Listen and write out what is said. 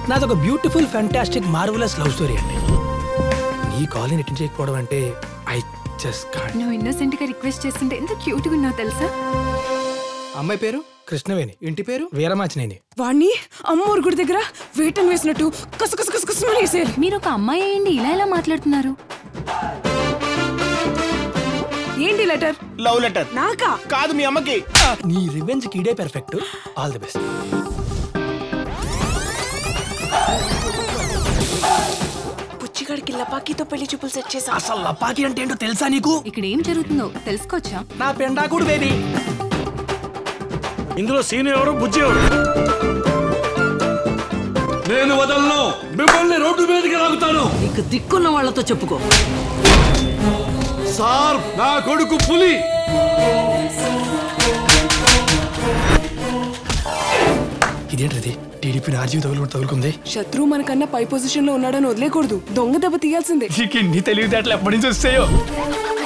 నాది ఒక beautiful fantastic marvellous love story అండి నీ కాలేజ్ అటెండ్ చేయకపోవడం అంటే ఐ జస్ట్ కాంట్ నువ్వు ఇన్నోసెంట్ గా రిక్వెస్ట్ చేస్తుంటే ఎంత క్యూట్ గా ఉన్నావు తెలుసా అమ్మాయి పేరు కృష్ణవేణి ఇంటి పేరు వీరమాచినేని వాణ్ణి అమ్మోరు గుడి దగ్గర వేటం వేసినట్టు కస కస కస కసమని వేసేయాలి మీరు ఒక అమ్మాయి అయ్యండి ఇలా ఎలా మాట్లాడుతున్నారు ఏంటి లెటర్ లవ్ లెటర్ నాకా కాదు మీ అమ్మకి నీ రివెంజ్ కి ఇడే పెర్ఫెక్ట్ ఆల్ ది బెస్ట్ పుచ్చిగాడికి లపాకీతో పెళ్లి చూపులు సెట్ చేసా అసలు లపాకి అంటే ఏంటో తెలుసా నీకు ఇక్కడ ఏం జరుగుతుందో తెలుసుకోవచ్చా నా పెండాకుడు బేబీ ఇందులో సీన్ ఎవరు బుజ్జి ఎవరు నేను వదలను మిమ్మల్ని రోడ్డు మీదకి లాగుతాను నీకు దిక్కున్న వాళ్ళతో చెప్పుకో సార్ నా కొడుకు పులి ఇదేంటిది టీడీపీ ఆర్జీవి తగులు తగులుకుంది శత్రువు మనకన్నా పై పొజిషన్ లో ఉన్నాడని వదిలేకూడదు దొంగ దెబ్బ తీయాల్సిందే నీకు ఇన్ని తెలివితేటలు ఎప్పటి నుంచి వస్తాయో